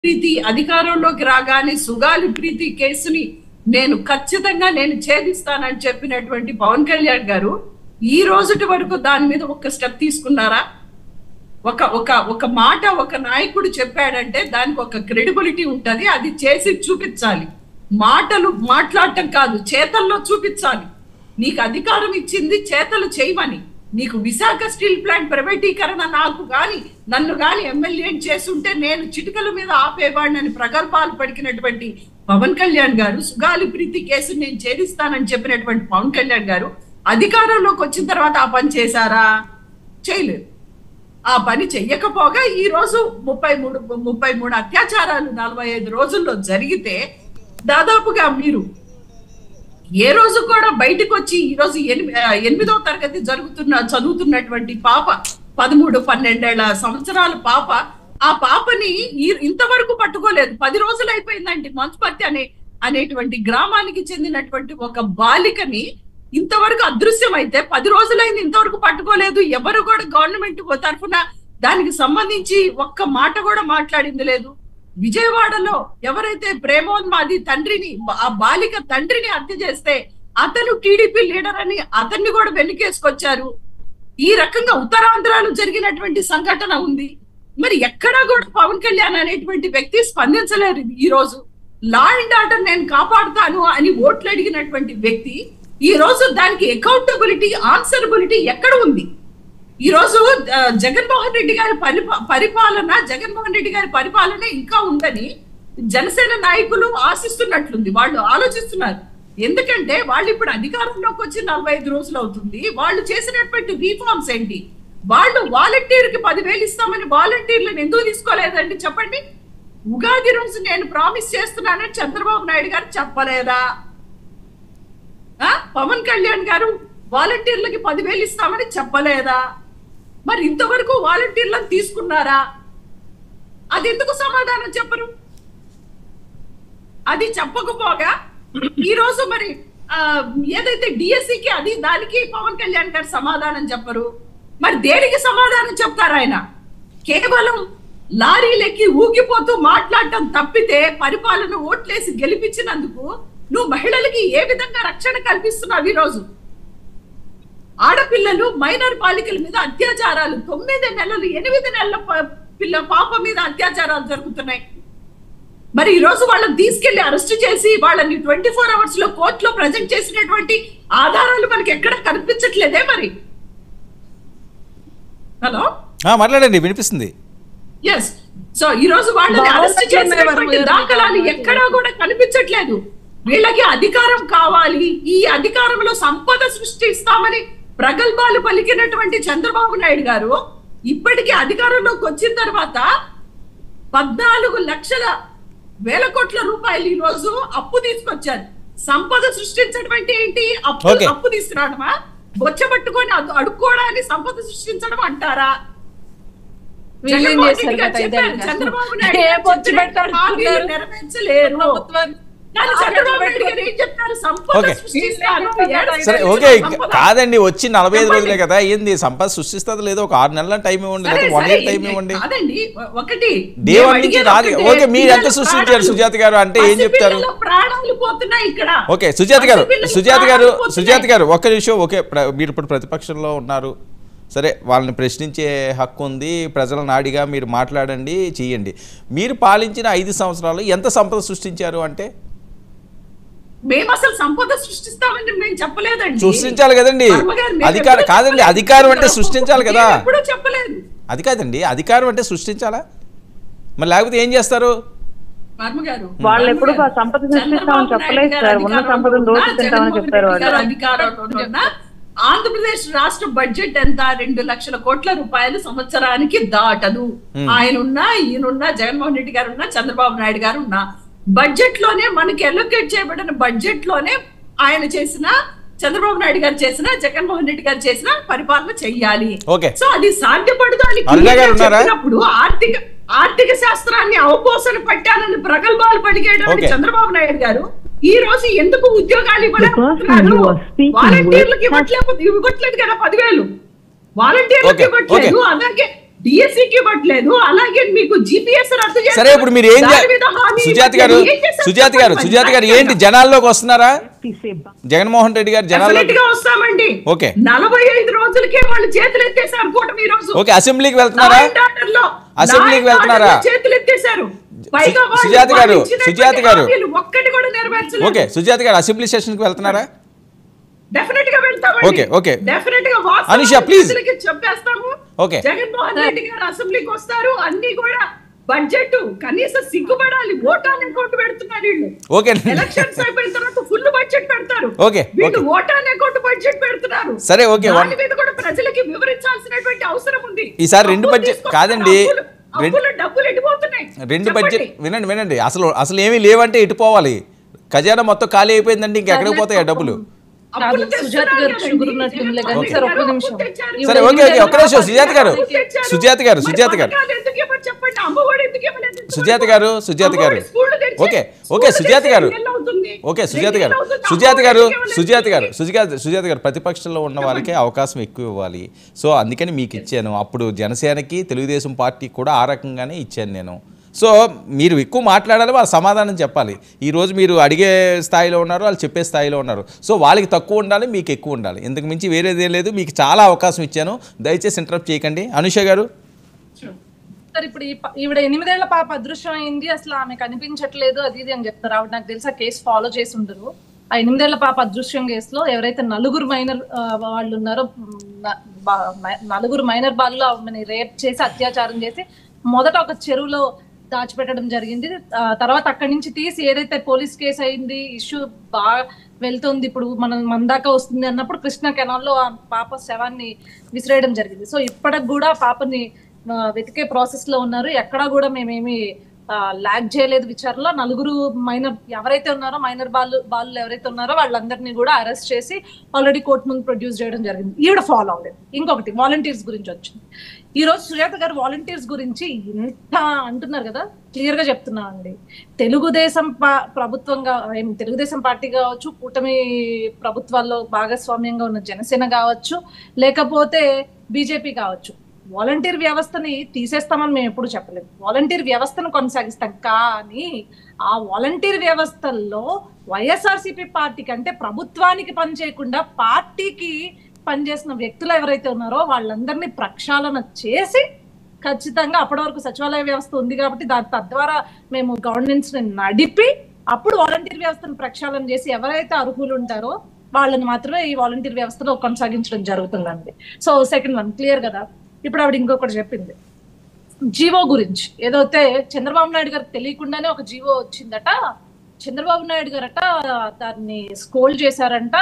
ప్రీతి అధికారంలోకి రాగానే సుగాలి ప్రీతి కేసుని నేను ఖచ్చితంగా నేను ఛేదిస్తానని చెప్పినటువంటి పవన్ కళ్యాణ్ గారు ఈ రోజుటి వరకు దాని మీద ఒక స్టెప్ తీసుకున్నారా ఒక ఒక ఒక మాట ఒక నాయకుడు చెప్పాడంటే దానికి ఒక క్రెడిబిలిటీ ఉంటది అది చేసి చూపించాలి మాటలు మాట్లాడటం కాదు చేతల్లో చూపించాలి నీకు అధికారం ఇచ్చింది చేతలు చేయమని నీకు విశాఖ స్టీల్ ప్లాంట్ ప్రైవేటీకరణ నాకు గాని నన్ను గాని ఎమ్మెల్యే చేసుంటే నేను చిటికల మీద ఆపేవాడినని ప్రగల్భాలు పడికినటువంటి పవన్ కళ్యాణ్ గారు సుగాలి ప్రీతి కేసు నేను ఛేదిస్తానని చెప్పినటువంటి పవన్ కళ్యాణ్ గారు అధికారంలోకి వచ్చిన తర్వాత ఆ పని చేశారా చేయలేదు ఆ పని చెయ్యకపోగా ఈ రోజు ముప్పై మూడు ముప్పై మూడు అత్యాచారాలు నలభై ఐదు రోజుల్లో జరిగితే దాదాపుగా మీరు ఏ రోజు కూడా బయటకు వచ్చి ఈ రోజు ఎనిమి- ఆ, ఎనిమిదో తరగతి జరుగుతున్న చదువుతున్నటువంటి పాప పదమూడు పన్నెండేళ్ల సంవత్సరాల పాప ఆ పాపని ఈ- ఇంతవరకు పట్టుకోలేదు పది రోజులు అయిపోయిందండి మంచుపర్తి అనే అనేటువంటి గ్రామానికి చెందినటువంటి ఒక బాలికని ఇంతవరకు అదృశ్యం అయితే పది రోజులైంది ఇంతవరకు పట్టుకోలేదు ఎవరు కూడా గవర్నమెంట్ తరఫున దానికి సంబంధించి ఒక్క మాట కూడా మాట్లాడింది లేదు విజయవాడలో ఎవరైతే ప్రేమోన్మాది తండ్రిని ఆ బాలిక తండ్రిని హత్య చేస్తే అతను టీడీపీ లీడర్ అని అతన్ని కూడా వెనుకేసుకొచ్చారు ఈ రకంగా ఉత్తరాంధ్రలో జరిగినటువంటి సంఘటన ఉంది మరి ఎక్కడా కూడా పవన్ కళ్యాణ్ అనేటువంటి వ్యక్తి స్పందించలేరు ఈ రోజు లా అండ్ ఆర్డర్ నేను కాపాడుతాను అని ఓట్లు అడిగినటువంటి వ్యక్తి ఈ రోజు దానికి అకౌంటబిలిటీ ఆన్సరబిలిటీ ఎక్కడ ఉంది ఈ రోజు ఆ, జగన్మోహన్ రెడ్డి గారి పరిపా- పరిపాలన జగన్మోహన్ రెడ్డి గారి పరిపాలన ఇంకా ఉందని జనసేన నాయకులు ఆశిస్తున్నట్లుంది వాళ్ళు ఆలోచిస్తున్నారు ఎందుకంటే వాళ్ళు ఇప్పుడు అధికారంలోకి వచ్చి నలభై ఐదు రోజులు అవుతుంది వాళ్ళు చేసినటువంటి రీఫార్మ్స్ ఏంటి వాళ్ళు వాలంటీర్ కి పదివేలు ఇస్తామని వాలంటీర్లను ఎందుకు తీసుకోలేదండి చెప్పండి ఉగాది రోజు నేను ప్రామిస్ చేస్తున్నానని చంద్రబాబు నాయుడు గారు చెప్పలేదా ఆ? పవన్ కళ్యాణ్ గారు వాలంటీర్లకి పదివేలు ఇస్తామని చెప్పలేదా మరి ఇంతవరకు వాలంటీర్లను తీసుకున్నారా అది ఎందుకు సమాధానం చెప్పరు అది చెప్పకపోగా ఈ రోజు మరి ఆ, ఏదైతే డిఎస్సికి అది దానికి పవన్ కళ్యాణ్ గారు సమాధానం చెప్పరు మరి దేనికి సమాధానం చెప్తారు ఆయన కేవలం లారీలెక్కి ఊగిపోతూ మాట్లాడటం తప్పితే పరిపాలన ఓట్లేసి గెలిపించినందుకు నువ్వు మహిళలకి ఏ విధంగా రక్షణ కల్పిస్తున్నావు ఈ రోజు ఆడపిల్లలు మైనర్ బాలికల మీద అత్యాచారాలు తొమ్మిది నెలలు ఎనిమిది నెలల ప- పిల్ల పాప మీద అత్యాచారాలు జరుగుతున్నాయి మరి ఈ రోజు వాళ్ళని తీసుకెళ్లి అరెస్ట్ చేసి వాళ్ళని ట్వంటీ ఫోర్ అవర్స్ లో కోర్టులో ప్రజెంట్ చేసినటువంటి ఆధారాలు మనకి ఎక్కడ కనిపించట్లేదే మరి హలో ఆ, మాట్లాడండి వినిపిస్తుంది ఎస్ సో ఈ రోజు వాళ్ళని బాగా అరెస్ట్ చేసినటువంటి ఎవరు దాఖలాలు ఎవరు ఎక్కడా కూడా కనిపించట్లేదు వీళ్ళకి అధికారం కావాలి ఈ అధికారంలో సంపద సృష్టిస్తామని ప్రగల్భాలు పలికినటువంటి చంద్రబాబు నాయుడు గారు ఇప్పటికీ అధికారంలోకి వచ్చిన తర్వాత పద్నాలుగు లక్షల వేల కోట్ల రూపాయలు ఈ రోజు అప్పు తీసుకొచ్చారు సంపద సృష్టించడం అంటే ఏంటి అప్పు Okay. అప్పు తీసుకురావడమా బొచ్చ పట్టుకొని అడు- అడుక్కోవడాన్ని సంపద సృష్టించడం అంటారా వీళ్ళు ఏం జగన్మోహన్ చేశారు రెడ్డి గారు గత చెప్పారు, ఐదేళ్ళుగా? చంద్రబాబు నాయుడు ఏ గారు బొచ్చు చెప్పిన పెట్టారు హామీలు అనుకున్నారు? నెరవేర్చలేరు ప్రభుత్వాన్ని కానీ చంద్రబాబు నాయుడు గారు ఏం చెప్తారు సంపద Okay. సృష్టిస్తాను ఏడు సరే సంవత్సరాల ఓకే సంపద. కాదండి వచ్చి నలభై ఐదు చెప్పండి. రోజులే కదా ఏంది సంపద సృష్టిస్తుంది లేదో ఒక ఆరు నెలల టైం ఇవ్వండి సరే, లేదా వన్ సరే, ఇయర్ టైం ఇవ్వండి కాదండి ఒ- ఒకటి డే మేము వన్ నుంచి అడిగేది రాదు ఒకటే, ఓకే మీరు ఎంత పిల్లల సృష్టించారు ప్రాణాలు- సుజాత గారు అంటే ఏం చెప్తారు పసిపిల్లల ప్రాణాలు పోతున్నాయి ఇక్కడ ఓకే సుజాత గారు పసిపిల్లల సుజాత గారు ప్రాణాలు పోతున్నాయి. సుజాత గారు ఒక్క నిమిషం ఓకే ప్ర- మీరు ఇప్పుడు ప్రతిపక్షంలో ఉన్నారు సరే వాళ్ళని ప్రశ్నించే హక్కు ఉంది ప్రజల నాడిగా మీరు మాట్లాడండి చేయండి మీరు పాలించిన ఐదు సంవత్సరాలు ఎంత సంపద సృష్టించారు అంటే మేము అసలు సంపద సృష్టిస్తామని మేము చెప్పలేదండి సృష్టించాలి కదండి వర్మ గారు, మేము అధికారం ఎప్పుడూ కాదండి చెప్పలేదు. అధికారం అంటే సృష్టించాలి కదా మేము ఎప్పుడూ చెప్పలేదు అది కాదండి అధికారం అంటే సృష్టించాలా మరి లేకపోతే ఏం చేస్తారు వర్మ గారు వాళ్ళు వర్మ ఎప్పుడు గారు, సంపద సృష్టిస్తామని చంద్రబాబు చెప్పలేదు నాయుడు గారు సార్. ఉన్న అధికారంలో సంపదను ఉన్నా, దోచుకుంటామని జగన్మోహన్ చెప్పారు రెడ్డి గారు వాళ్ళు. అధికారంలో ఉన్నా, ఆంధ్రప్రదేశ్ రాష్ట్ర బడ్జెట్ ఎంత రెండు లక్షల కోట్ల రూపాయలు సంవత్సరానికి దాటదు Hmm. ఆయన ఉన్నా ఈయనున్నా జగన్మోహన్ రెడ్డి గారు ఉన్నా చంద్రబాబు నాయుడు గారు ఉన్నా బడ్జెట్ లోనే మనకి ఎలొకేట్ చేయబడిన బడ్జెట్ లోనే ఆయన చేసిన చంద్రబాబు నాయుడు గారు చేసిన జగన్మోహన్ రెడ్డి గారు చేసిన పరిపాలన చెయ్యాలి ఓకే సో అది సాధ్యపడదు అని అరుణ గారు clear గా ఉన్నారా? చెప్పినప్పుడు ఆర్థిక ఆర్థిక శాస్త్రాన్ని అవపోసన పట్టానని ప్రగల్భాలు పలికేటువంటి Okay. చంద్రబాబు నాయుడు గారు ఈ రోజు ఎందుకు ఉద్యోగాలు The person ఇవ్వలేకపోతున్నారు who was speaking వాలంటీర్లకు with- ఇవ్వట్లేదు ఇవ్వట్లేదు కదా పదివేలు వాలంటీర్లకు Okay, ఇవ్వట్లేదు okay. అలాగే డిఎస్సికి ఇవ్వట్లేదు అలాగే మీకు జిపిఎస్ రద్దు చేస్తారు. సరే ఇప్పుడు మీరు ఏం దాని మీద హామీ సుజాత గారు ఇవ్వట్లేదు. ఏం చేస్తారు సుజాత గారు చెప్పండి సుజాత గారు మరి. ఏంటి జనాల్లోకి వస్తున్నారా జగన్మోహన్ రెడ్డి గారు జనాల్లో Definite గా వస్తామండి ఓకే. నలభై ఐదు రోజులకే వాళ్ళు చేతులు ఎత్తేసారు కూటమి ఈ రోజు ఓకే అసెంబ్లీకి వెళ్తున్నారా Law and order లో అసెంబ్లీకి Law and వెళ్తున్నారా? order లో చేతులు ఎత్తేసారు పైగా వాళ్ళు సుజాత గారు, వాళ్ళు ఇచ్చినటువంటి సుజాత గారు. హామీలు ఒక్కటి కూడా నెరవేర్చలేదు ఓకే సుజాత గారు అసెంబ్లీ సెషన్కి వెళ్తున్నారా డెఫినెట్ గా వెళ్తామండి ఓకే, ఓకే. డెఫినెట్ గా వాస్తవాలు అనుష, please. ప్రజలకి చెప్పేస్తాము ఓకే. జగన్మోహన్ రెడ్డి గారు అసెంబ్లీకి వస్తారు అన్ని కూడా బడ్జెట్ కనీసం సిగ్గుపడాలి ఓటాన్ అకౌంట్ పెడుతున్నారు వీళ్ళు ఓకే ఎలక్షన్స్ అయిపోయిన తర్వాత ఫుల్ బడ్జెట్ పెడతారు ఓకే, వీళ్ళు ఓకే. ఓటాన్ అకౌంట్ బడ్జెట్ పెడుతున్నారు సరే, ఓకే, దాని వన్- మీద కూడా ప్రజలకి వివరించాల్సినటువంటి అవసరం ఉంది ఈసారి రెండు అప్పులు బడ్జెట్- తీసుకొస్తున్న కాదండి, అప్పులు- రెండు- అప్పుల డబ్బులు ఎడిపోతున్నాయి రెండు చెప్పండి. బడ్జెట్ వినండి వినండి అసలు అసలు ఏమీ లేవంటే ఎటు పోవాలి ఖజానా మొత్తం ఖాళీ అయిపోయిందండి ఇంకెక్కడికి పోతాయి ఆ డబ్బులు అప్పులు కాదు, సుజాత గారు తెస్తున్నారు షుగర్ కదండి. ఉన్నట్టుందిలే కానీ ఓకే. సార్ ఒక్క నిమిషం తెచ్చారు. సరే ఓకే ఓకే ఒక్క నిమిషం సుజాత గారు తెచ్చారు. సుజాత గారు మరి సుజాత గారు పథకాలు ఎందుకు ఇవ్వరు చెప్పండి అమ్మఒడి ఎందుకు ఇవ్వలేదు సుజాత గారు సుజాత గారు అమ్మఒడి స్కూళ్ళు తెచ్చి- ఓకే స్కూళ్ళు ఓకే సుజాత తెచ్చి గారు ఎన్ని అవుతుంది? ఓకే సుజాత ఎన్ని గారు అవుతుంది? సుజాత గారు అమ్మఒడి ఇవ్వలేదు. సుజాత గారు సుజాత సుజాత గారు ప్రతిపక్షంలో ఉన్న వాళ్ళకే అవకాశం ఎక్కువ ఇవ్వాలి సో అందుకని మీకు ఇచ్చాను అప్పుడు జనసేనకి తెలుగుదేశం పార్టీకి కూడా ఆ రకంగానే ఇచ్చాను నేను సో మీరు ఎక్కువ మాట్లాడాలి వాళ్ళు సమాధానం చెప్పాలి ఈరోజు మీరు అడిగే స్థాయిలో ఉన్నారు వాళ్ళు చెప్పే స్థాయిలో ఉన్నారు సో వాళ్ళకి తక్కువ ఉండాలి మీకు ఎక్కువ ఉండాలి ఇంతకు మించి వేరేది ఏం లేదు మీకు చాలా అవకాశం ఇచ్చాను దయచేసి ఇంటరప్ట్ చేయకండి అనుష గారు సార్ ఇప్పుడు ఈ ప- ఈవిడ ఎనిమిదేళ్ల పాప అదృశ్యం అయింది అసలు ఆమె కనిపించట్లేదు అది ఇది అని చెప్తారు ఆవిడ నాకు తెలిసి ఆ కేసు ఫాలో చేసి ఉండరు ఆ ఎనిమిదేళ్ల పాప అదృశ్యం కేసులో ఎవరైతే నలుగురు మైనర్ వాళ్ళు ఉన్నారో మ్, న- బా- మ- నలుగురు మైనర్ బాల్లో ఆమెని రేప్ చేసి అత్యాచారం చేసి మొదట ఒక చెరువులో దాచిపెట్టడం జరిగింది ఆ తర్వాత అక్కడి నుంచి తీసి ఏదైతే పోలీస్ కేసు అయింది ఇష్యూ బాగా వెళ్తుంది ఇప్పుడు మనం మన దాకా వస్తుంది అన్నప్పుడు కృష్ణ కెనాల్లో ఆ పాప శవాన్ని విసిరేయడం జరిగింది సో ఇప్పటికి కూడా ఆ పాపని ఆ, వెతికే ప్రాసెస్ లో ఉన్నారు ఎక్కడా కూడా మేమేమి ల్యాగ్ చేయలేదు విచారణలో నలుగురు మైనర్ ఎవరైతే ఉన్నారో మైనర్ బాలు బాలు ఎవరైతే ఉన్నారో వాళ్ళందరినీ కూడా అరెస్ట్ చేసి ఆల్రెడీ కోర్టు ముందు ప్రొడ్యూస్ చేయడం జరిగింది ఈవిడ ఫాలో అవ్వలేదు ఇంకొకటి వాలంటీర్స్ గురించి వచ్చింది ఈ రోజు సుజాత గారు వాలంటీర్స్ గురించి ఇంత అంటున్నారు కదా క్లియర్ గా చెప్తున్నా అండి తెలుగుదేశం పా- ప్రభుత్వంగా ఏం తెలుగుదేశం పార్టీ కావచ్చు కూటమి ప్రభుత్వాల్లో భాగస్వామ్యంగా ఉన్న జనసేన కావచ్చు లేకపోతే బీజేపీ కావచ్చు వాలంటీర్ వ్యవస్థని తీసేస్తామని మేము ఎప్పుడు చెప్పలేదు వాలంటీర్ వ్యవస్థను కొనసాగిస్తాం కానీ ఆ వాలంటీర్ వ్యవస్థల్లో వైఎస్ఆర్సీపీ పార్టీకి అంటే ప్రభుత్వానికి పనిచేయకుండా పార్టీకి పనిచేసిన వ్యక్తులు ఎవరైతే ఉన్నారో వాళ్ళందరినీ ప్రక్షాళన చేసి ఖచ్చితంగా అప్పటి వరకు సచివాలయ వ్యవస్థ ఉంది కాబట్టి దాని తద్వారా మేము గవర్నెన్స్ ని నడిపి అప్పుడు వాలంటీర్ వ్యవస్థను ప్రక్షాళన చేసి ఎవరైతే అర్హులు ఉంటారో వాళ్ళని మాత్రమే ఈ వాలంటీర్ వ్యవస్థలో కొనసాగించడం జరుగుతుందండి సో సెకండ్ వన్ క్లియర్ కదా ఇప్పుడు ఆవిడ ఇంకొకటి చెప్పింది జీవో గురించి ఏదైతే చంద్రబాబు నాయుడు గారికి తెలియకుండానే ఒక జీవో వచ్చిందట చంద్రబాబు నాయుడు గారట దాన్ని స్కోల్ చేశారంట